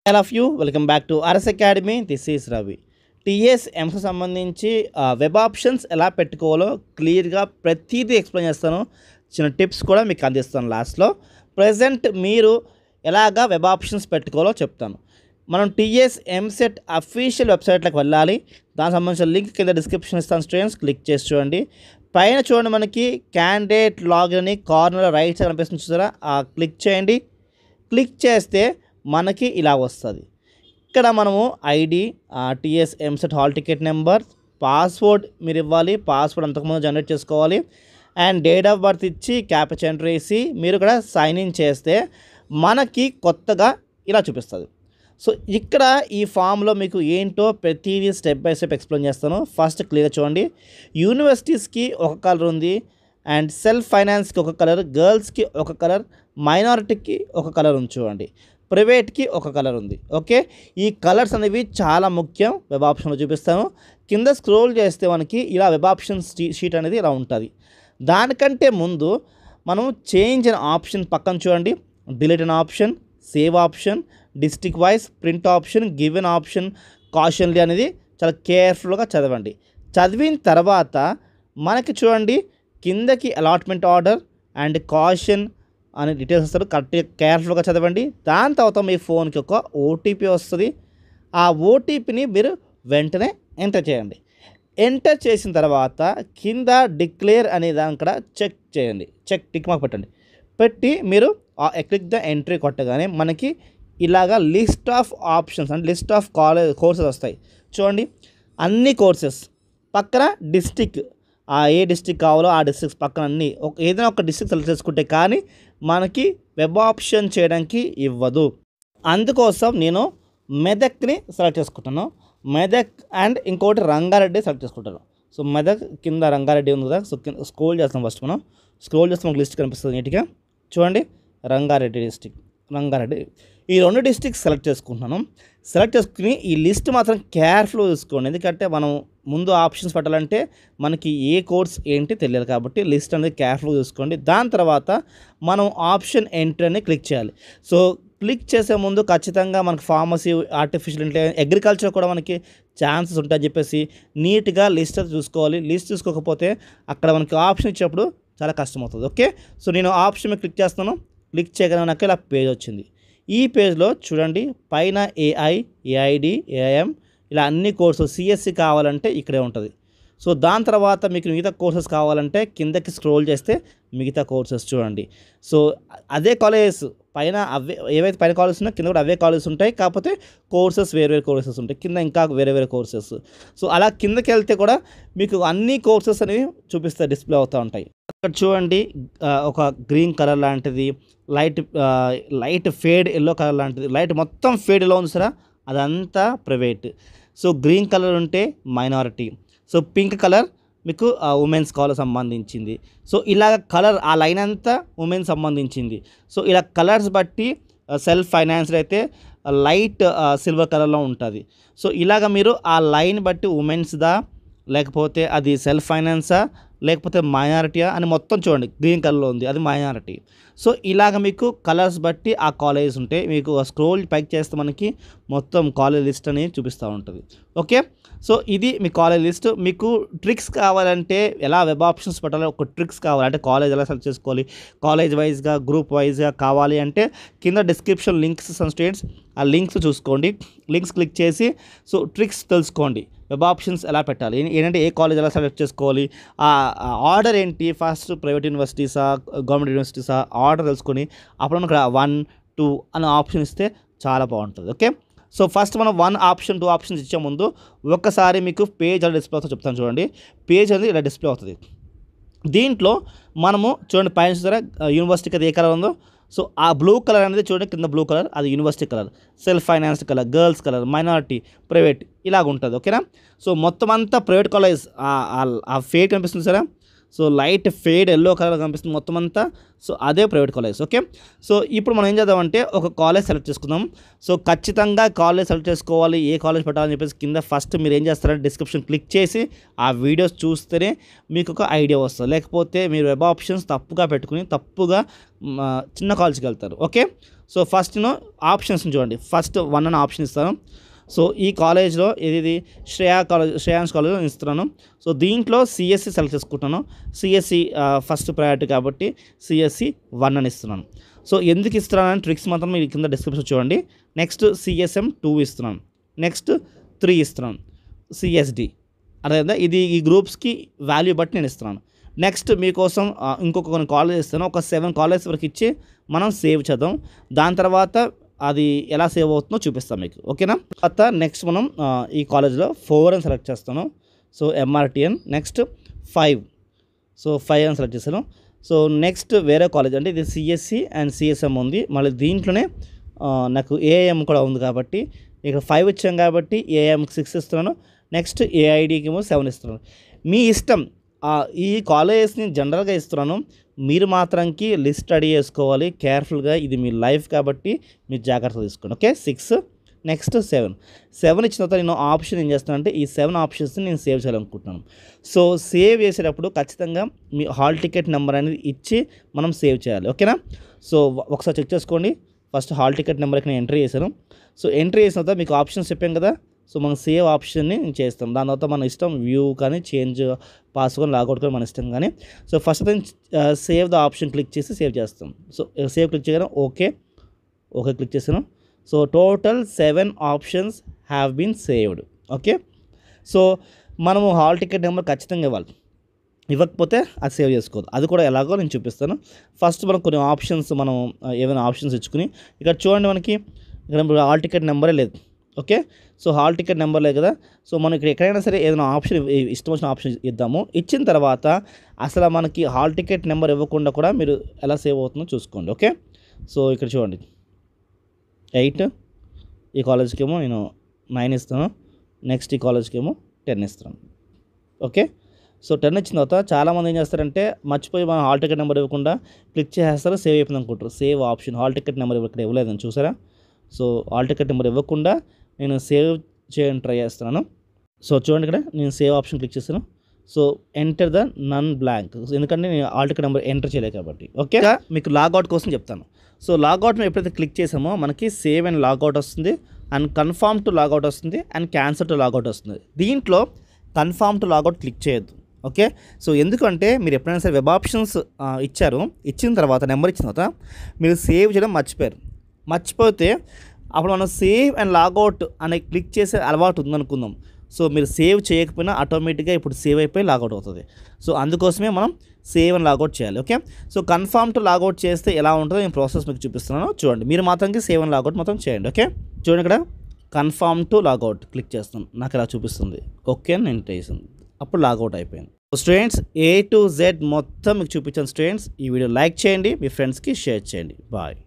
all of you welcome back to RS academy this is Ravi TS ఎంస సంబంధించి web options ఎలా పెట్టుకోవాలో క్లియర్గా ప్రతిదీ ఎక్స్ప్లెయిన్ చేస్తాను చిన్న టిప్స్ కూడా మీకు అందిస్తాను లాస్ట్లో ప్రజెంట్ మీరు ఎలాగా వెబ్ ఆప్షన్స్ పెట్టుకోవాలో చెప్తాను మనం టీఎస్ ఎంసెట్ అఫీషియల్ వెబ్సైట్లోకి వెళ్ళాలి దానికి సంబంధించిన లింక్ కింద డిస్క్రిప్షన్ ఇస్తాను స్టూడెంట్స్ క్లిక్ చేసి చూడండి పైన చూడండి మనకి క్యాండిడేట్ లాగిన్ అని కార్నర్ రైట్ సైడ్ కనిపిస్తుంది చూసారా ఆ క్లిక్ చేయండి క్లిక్ చేస్తే మనకి ఇలా వస్తుంది ఇక్కడ మనము ID TS EAMCET hall ticket number password మీరు ఇవ్వాలి పాస్వర్డ్ అంతకుముందు జనరేట్ చేసుకోవాలి అండ్ డేట్ ఆఫ్ బర్త్ ఇచ్చి క్యాప్చ్ ఎంటర్ వేసి మీరు ఇక్కడ సైన్ ఇన్ చేస్తే మనకి కొత్తగా ఇలా చూపిస్తుంది సో ఇక్కడ ఈ ఫామ్లో మీకు ఏంటో ప్రతిదీ స్టెప్ బై స్టెప్ ఎక్స్ప్లెయిన్ చేస్తాను ఫస్ట్ క్లియర్ చూడండి యూనివర్సిటీస్కి ఒక కలర్ ఉంది అండ్ సెల్ఫ్ ఫైనాన్స్కి ఒక కలర్ గర్ల్స్కి ఒక కలర్ మైనారిటీకి ఒక కలర్ ఉంది చూడండి ప్రైవేట్కి ఒక కలర్ ఉంది ఓకే ఈ కలర్స్ అనేవి చాలా ముఖ్యం వెబ్ ఆప్షన్లో చూపిస్తాను కింద స్క్రోల్ చేస్తే మనకి ఇలా వెబ్ ఆప్షన్ షీట్ అనేది ఇలా ఉంటుంది దానికంటే ముందు మనం చేంజ్ అనే ఆప్షన్ పక్కన చూడండి డిలీట్ అనే option save option district wise print option given option కాషన్లీ అనేది చాలా కేర్ఫుల్గా చదవండి చదివిన తర్వాత మనకి చూడండి కిందకి అలాట్మెంట్ ఆర్డర్ అండ్ కాషన్ అనే డీటెయిల్స్ వస్తారు కరెక్ట్గా కేర్ఫుల్గా చదవండి దాని తర్వాత మీ ఫోన్కి ఒక ఓటీపీ వస్తుంది ఆ ఓటీపీని మీరు వెంటనే ఎంటర్ చేయండి ఎంటర్ చేసిన తర్వాత కింద డిక్లేర్ అనే దాని ఇక్కడ చెక్ చేయండి చెక్ టిక్ మార్క్ పెట్టండి పెట్టి మీరు క్లిక్ ద ఎంట్రీ కొట్టగానే మనకి ఇలాగా లిస్ట్ ఆఫ్ ఆప్షన్స్ అంటే లిస్ట్ ఆఫ్ కాలేజ్ కోర్సెస్ వస్తాయి చూడండి అన్ని కోర్సెస్ పక్కన డిస్టిక్ ఆ ఏ డిస్టిక్ కావాలో ఆ డిస్ట్రిక్ట్స్ పక్కన అన్ని ఒక ఏదైనా ఒక డిస్ట్రిక్ట్ సెలెక్ట్ చేసుకుంటే కానీ మనకి వెబ్ ఆప్షన్ చేయడానికి ఇవ్వదు అందుకోసం నేను మెదక్ని సెలెక్ట్ చేసుకుంటాను మెదక్ అండ్ ఇంకోటి రంగారెడ్డి సెలెక్ట్ చేసుకుంటాను సో మెదక్ కింద రంగారెడ్డి ఉంది కదా సో కింద స్క్రోల్ చేస్తాం ఫస్ట్ మనం స్క్రోల్ చేస్తే మనకు లిస్ట్ కనిపిస్తుంది నీట్గా చూడండి రంగారెడ్డి డిస్టిక్ రంగారెడ్డి ఈ రెండు డిస్టిక్స్ సెలెక్ట్ చేసుకుంటున్నాను సెలెక్ట్ చేసుకుని ఈ లిస్ట్ మాత్రం కేర్ఫుల్గా చూసుకోండి ఎందుకంటే మనం ముందు ఆప్షన్స్ పెట్టాలంటే మనకి ఏ కోర్స్ ఏంటి తెలియదు కాబట్టి లిస్ట్ అనేది కేర్ఫుల్గా చూసుకోండి దాని తర్వాత మనం ఆప్షన్ ఎంట్రీ అని క్లిక్ చేయాలి సో క్లిక్ చేసే ముందు ఖచ్చితంగా మనకు ఫార్మసీ ఆర్టిఫిషియల్ ఇంటెలిజెన్స్ అగ్రికల్చర్ కూడా మనకి ఛాన్సెస్ ఉంటాయని చెప్పేసి నీట్గా లిస్ట్ చూసుకోవాలి లిస్ట్ చూసుకోకపోతే అక్కడ మనకి ఆప్షన్ ఇచ్చేటప్పుడు చాలా కష్టమవుతుంది ఓకే సో నేను ఆప్షన్ మీద క్లిక్ చేస్తాను క్లిక్ చేయగానే నాకు ఇలా పేజ్ వచ్చింది ఈ పేజ్లో చూడండి పైన ఏఐ ఏఐడి ఏఐఎం ఇలా అన్ని కోర్సెస్ సిఎస్సి కావాలంటే ఇక్కడే ఉంటుంది సో దాని తర్వాత మీకు మిగతా కోర్సెస్ కావాలంటే కిందకి స్క్రోల్ చేస్తే మిగతా కోర్సెస్ చూడండి సో అదే కాలేజెస్ పైన అవే ఏవైతే పైన కాలేజెస్ ఉన్నాయో కింద కూడా అవే కాలేజెస్ ఉంటాయి కాకపోతే కోర్సెస్ వేరు వేరు కోర్సెస్ ఉంటాయి కింద ఇంకా వేరే వేరే కోర్సెస్ సో అలా కిందకి వెళ్తే కూడా మీకు అన్ని కోర్సెస్ అనేవి చూపిస్తాయి డిస్ప్లే అవుతూ ఉంటాయి అక్కడ చూడండి ఆ, ఒక గ్రీన్ కలర్ లాంటిది లైట్ ఆ, లైట్ ఫేడ్ ఎల్లో కలర్ లాంటిది లైట్ మొత్తం ఫేడ్ ఎలా ఉంది సరా అదంతా ప్రైవేట్ సో గ్రీన్ కలర్ ఉంటే మైనారిటీ సో పింక్ కలర్ మీకు ఉమెన్స్ కాలర్ సంబంధించింది సో ఇలాగ కలర్ ఆ లైన్ అంతా ఉమెన్ సంబంధించింది సో ఇలా కలర్స్ బట్టి సెల్ఫ్ ఫైనాన్స్డ్ అయితే లైట్ సిల్వర్ కలర్లో ఉంటుంది సో ఇలాగ మీరు ఆ లైన్ బట్టి ఉమెన్స్దా లేకపోతే అది సెల్ఫ్ ఫైనాన్సా లేకపోతే మైనారిటీయా అని మొత్తం చూడండి గ్రీన్ కలర్లో ఉంది అది మైనారిటీ సో ఇలాగ మీకు కలర్స్ బట్టి ఆ కాలేజెస్ ఉంటాయి మీకు స్క్రోల్ పైక్ చేస్తే మనకి మొత్తం కాలేజ్ లిస్ట్ అనేది చూపిస్తూ ఉంటుంది ఓకే సో ఇది మీ కాలేజ్ లిస్ట్ మీకు ట్రిక్స్ కావాలంటే ఎలా వెబ్ ఆప్షన్స్ పెట్టాలో ఒక ట్రిక్స్ కావాలి అంటే కాలేజ్ ఎలా సెలెక్ట్ చేసుకోవాలి కాలేజ్ వైజ్గా గ్రూప్ వైజ్గా కావాలి అంటే కింద డిస్క్రిప్షన్ లింక్స్ సమ్ స్టూడెంట్స్ ఆ లింక్స్ చూసుకోండి లింక్స్ క్లిక్ చేసి సో ట్రిక్స్ తెలుసుకోండి వెబ్ ఆప్షన్స్ ఎలా పెట్టాలి ఏ- ఏంటంటే ఏ కాలేజ్ ఎలా సెలెక్ట్ చేసుకోవాలి ఆ ఆర్డర్ ఏంటి ఫస్ట్ ప్రైవేట్ యూనివర్సిటీసా గవర్నమెంట్ యూనివర్సిటీసా ఆర్డర్ తెలుసుకొని అప్పుడు మనకు వన్ టూ అనే ఆప్షన్ ఇస్తే చాలా బాగుంటుంది ఓకే సో ఫస్ట్ మనం వన్ ఆప్షన్ టూ ఆప్షన్స్ ఇచ్చే ముందు ఒక్కసారి మీకు పేజ్ ఎలా డిస్ప్లే అవుతుందో చెప్తాను చూడండి పేజ్ అనేది ఇలా డిస్ప్లే అవుతుంది దీంట్లో మనము చూడండి పైన చూసారా యూనివర్సిటీకి అది ఏ కలర్ ఉందో సో ఆ బ్లూ కలర్ అనేది చూడండి కింద బ్లూ కలర్ అది university colour self finance colour girls colour minority private ఇలాగ ఉంటుంది ఓకేనా సో మొత్తం అంతా ప్రైవేట్ కాలేజ్ ఆ ఫేట్ కనిపిస్తుంది సరే so light fade yellow colour కనిపిస్తుంది మొత్తం అంతా సో అదే ప్రైవేట్ కాలేజ్ ఓకే సో ఇప్పుడు మనం ఏం చేద్దామంటే ఒక కాలేజ్ సెలెక్ట్ చేసుకుందాం సో ఖచ్చితంగా కాలేజ్ సెలెక్ట్ చేసుకోవాలి ఏ కాలేజ్ పెట్టాలని చెప్పేసి కింద ఫస్ట్ మీరు ఏం చేస్తారంటే డిస్క్రిప్షన్ క్లిక్ చేసి ఆ వీడియోస్ చూస్తేనే మీకు ఒక ఐడియా వస్తుంది లేకపోతే మీరు వెబ్ ఆప్షన్స్ తప్పుగా పెట్టుకుని తప్పుగా మ, చిన్న కాలేజ్కి వెళ్తారు ఓకే సో ఫస్ట్ నేను ఆప్షన్స్ చూడండి ఫస్ట్ వన్ అనే ఆప్షన్ ఇస్తాను సో ఈ కాలేజ్లో ఇది ఇది శ్రేయా కాలేజ్ శ్రేయాన్స్ కాలేజ్లో ఇస్తున్నాను సో దీంట్లో సిఎస్సి సెలెక్ట్ చేసుకుంటున్నాను సిఎస్సి ఫస్ట్ ప్రయారిటీ కాబట్టి సిఎస్సి వన్ అని ఇస్తున్నాను సో ఎందుకు ఇస్తున్నాను ట్రిక్స్ మాత్రం మీరు కింద డిస్క్రిప్షన్ చూడండి నెక్స్ట్ సిఎస్ఎం టూ ఇస్తున్నాను నెక్స్ట్ త్రీ ఇస్తున్నాను సిఎస్డి అదేవిధంగా ఇది ఈ గ్రూప్స్కి వాల్యూ బట్టి నేను ఇస్తున్నాను నెక్స్ట్ మీకోసం ఆ, ఇంకొక కొన్ని కాలేజ్ ఇస్తాను ఒక సెవెన్ కాలేజ్ వరకు ఇచ్చి మనం సేవ్ చేద్దాం దాని తర్వాత అది ఎలా సేవ్ అవుతుందో చూపిస్తాం మీకు ఓకేనా తర్వాత నెక్స్ట్ మనం ఆ, ఈ కాలేజ్లో ఫోర్ అని సెలెక్ట్ చేస్తాను so MRTN next five so five అని సెలెక్ట్ చేశాను సో నెక్స్ట్ వేరే కాలేజ్ అంటే ఇది సిఎస్సి అండ్ సిఎస్ఎం ఉంది మళ్ళీ దీంట్లోనే ఆ, నాకు ఏఐఎం కూడా ఉంది కాబట్టి ఇక్కడ ఫైవ్ ఇచ్చాం కాబట్టి ఏఐఎంకి సిక్స్ ఇస్తున్నాను నెక్స్ట్ ఏఐడికి ఏమో సెవెన్ ఇస్తున్నాను మీ ఇష్టం ఆ, ఈ కాలేజెస్ని జనరల్గా ఇస్తున్నాను మీరు మాత్రంకి లిస్ట్ స్టడీ చేసుకోవాలి కేర్ఫుల్గా ఇది మీ లైఫ్ కాబట్టి మీరు జాగ్రత్త తీసుకోండి okay six next seven seven ఇచ్చిన తర్వాత నేను ఆప్షన్ ఏం చేస్తానంటే ఈ సెవెన్ ఆప్షన్స్ని నేను సేవ్ చేయాలనుకుంటున్నాను సో సేవ్ చేసేటప్పుడు ఖచ్చితంగా మీ హాల్ టికెట్ నెంబర్ అనేది ఇచ్చి మనం సేవ్ చేయాలి ఓకేనా సో ఒకసారి చెక్ చేసుకోండి ఫస్ట్ హాల్ టికెట్ నెంబర్కి నేను ఎంట్రీ చేశాను సో ఎంట్రీ చేసిన తర్వాత మీకు ఆప్షన్స్ చెప్పాం కదా సో మనం సేవ్ ఆప్షన్ని నేను చేస్తాం దాని తర్వాత మన ఇష్టం వ్యూ కానీ చేంజ్ పాస్వర్డ్ లాగౌట్ కానీ మన ఇష్టం కానీ so first time save the option click చేసి సేవ్ చేస్తాం సో సేవ్ క్లిక్ చేయగానే ఓకే ఓకే క్లిక్ చేశాను so total seven options have been saved okay so మనము హాల్ టికెట్ నెంబర్ ఖచ్చితంగా ఇవ్వాలి ఇవ్వకపోతే అది సేవ్ చేసుకోవద్దు అది కూడా ఎలాగో నేను చూపిస్తాను ఫస్ట్ మనం కొన్ని ఆప్షన్స్ మనం ఆ, ఏమైనా ఆప్షన్స్ ఇచ్చుకుని ఇక్కడ చూడండి మనకి ఇక్కడ ఇప్పుడు హాల్ టికెట్ నెంబరే లేదు okay so hall ticket number లేదు కదా సో మనం ఇక్కడ ఎక్కడైనా సరే ఏదైనా ఆప్షన్ ఇ- ఇష్టం వచ్చిన ఆప్షన్ ఇద్దాము ఇచ్చిన తర్వాత అసలు మనకి హాల్ టికెట్ నెంబర్ ఇవ్వకుండా కూడా మీరు ఎలా సేవ్ అవుతుందో చూసుకోండి ఓకే సో ఇక్కడ చూడండి ఎయిట్ ఈ కాలేజ్కి ఏమో నేను నైన్ ఇస్తాను నెక్స్ట్ ఈ కాలేజ్కి ఏమో టెన్ ఇస్తాను ఓకే సో టెన్ ఇచ్చిన తర్వాత చాలామంది ఏం చేస్తారంటే మర్చిపోయి మన హాల్ టికెట్ నెంబర్ ఇవ్వకుండా క్లిక్ చేసేస్తారు సేవ్ అయిపోయింది అనుకుంటారు save option hall ticket number ఇక్కడ ఇవ్వలేదని చూసారా సో హాల్ టికెట్ నెంబర్ ఇవ్వకుండా నేను సేవ్ చేయడానికి ట్రై చేస్తున్నాను సో చూడండి ఇక్కడ నేను సేవ్ ఆప్షన్ క్లిక్ చేస్తాను so enter the non blank ఎందుకంటే నేను ఆల్ టికెట్ నెంబర్ ఎంటర్ చేయలేదు కాబట్టి ఓకే ఇంకా మీకు లాగౌట్ కోసం చెప్తాను సో లాగౌట్ మేము ఎప్పుడైతే క్లిక్ చేసామో మనకి సేవ్ అండ్ లాగౌట్ వస్తుంది అండ్ కన్ఫామ్ టు లాగౌట్ వస్తుంది అండ్ క్యాన్సల్ టు లాగౌట్ వస్తుంది దీంట్లో కన్ఫామ్ టు లాగౌట్ క్లిక్ చేయొద్దు ఓకే సో ఎందుకంటే మీరు ఎప్పుడైనా సరే వెబ్ ఆప్షన్స్ ఆ, ఇచ్చారు ఇచ్చిన తర్వాత నెంబర్ ఇచ్చిన తర్వాత మీరు సేవ్ చేయడం మర్చిపోయారు మర్చిపోతే అప్పుడు మనం సేవ్ అండ్ లాగౌట్ అనే క్లిక్ చేసే అలవాటు ఉందనుకుందాం సో మీరు సేవ్ చేయకపోయినా ఆటోమేటిక్గా ఇప్పుడు సేవ్ అయిపోయి లాగౌట్ అవుతుంది సో అందుకోసమే మనం సేవ్ అండ్ లాగౌట్ చేయాలి okay so confirm to logout చేస్తే ఎలా ఉంటుందో నేను ప్రాసెస్ మీకు చూపిస్తున్నాను చూడండి మీరు మాత్రంకి సేవ్ అండ్ లాగౌట్ మొత్తం చేయండి ఓకే చూడండి ఇక్కడ కన్ఫామ్ టు లాగౌట్ క్లిక్ చేస్తాను నాకు ఇలా చూపిస్తుంది ఓకే అని నేను చేసింది అప్పుడు లాగౌట్ అయిపోయింది స్టూడెంట్స్ ఏ టు జెడ్ మొత్తం మీకు చూపించాను స్టూడెంట్స్ ఈ వీడియో లైక్ చేయండి మీ ఫ్రెండ్స్కి షేర్ చేయండి బాయ్